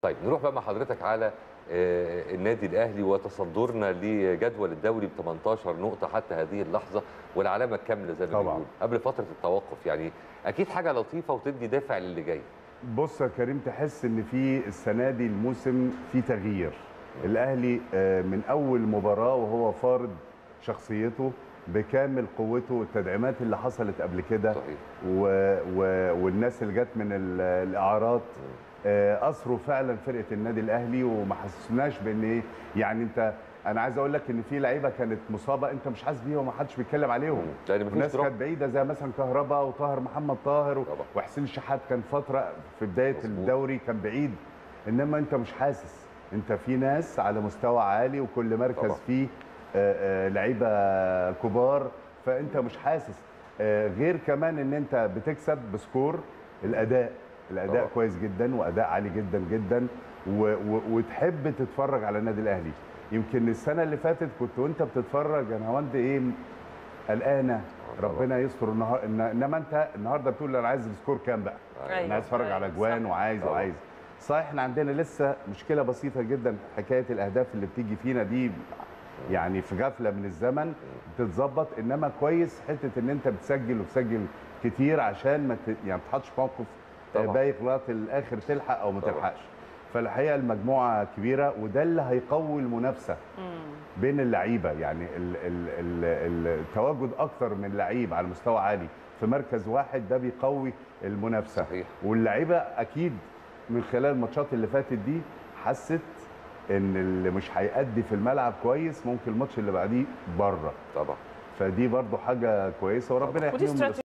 طيب نروح بقى مع حضرتك على آه، النادي الاهلي وتصدرنا لجدول الدوري ب 18 نقطه حتى هذه اللحظه والعلامه الكامله زي ما طبعاً. بنقول قبل فتره التوقف يعني اكيد حاجه لطيفه وتدي دافع للي جاي بص يا كريم تحس ان في السنه دي الموسم في تغيير الاهلي آه، من اول مباراه وهو فارض شخصيته بكامل قوته والتدعيمات اللي حصلت قبل كده صحيح و... و... والناس اللي جت من ال- الاعارات آه، اثروا فعلا فرقه النادي الاهلي وما حسسناش بان ايه يعني انت انا عايز اقول لك ان في لعيبه كانت مصابه انت مش حاسس بيها وما حدش بيتكلم عليهم لان مفيش وناس دروب كانت بعيده زي مثلا كهربا وطاهر محمد طاهر و- طبعا. وحسين شحات كان فتره في بدايه مظبوط. الدوري كان بعيد انما انت مش حاسس انت في ناس على مستوى عالي وكل مركز طبعا. فيه آه، آه، لعيبه كبار فانت مش حاسس آه، غير كمان ان انت بتكسب بسكور الاداء الاداء طبعا. كويس جدا واداء عالي جدا جدا و و وتحب تتفرج على النادي الاهلي يمكن السنه اللي فاتت كنت وانت بتتفرج انا هوند ايه قلقانه طبعا. ربنا يستر النهار إن- انما انت النهارده بتقول انا عايز سكور كام بقى أيوة. انا عايز اتفرج على اجوان صح. وعايز طبعا. وعايز صحيح احنا عندنا لسه مشكله بسيطه جدا حكايه الاهداف اللي بتيجي فينا دي يعني في غفله من الزمن بتتظبط انما كويس حته ان انت بتسجل وتسجل كتير عشان ما ت... يعني ما تحطش في موقف طبعا. بايخ لغايه الاخر تلحق او ما طبعا. تلحقش فالحقيقه المجموعه كبيره وده اللي هيقوي المنافسه بين اللعيبه يعني ال ال ال التواجد اكتر من لعيب على مستوى عالي في مركز واحد ده بيقوي المنافسه صحيح. واللعيبه اكيد من خلال الماتشات اللي فاتت دي حست ان اللي مش هيأدي في الملعب كويس ممكن الماتش اللي بعديه بره طبعا فدي برضو حاجه كويسه وربنا ودي يحميهم استراتيجية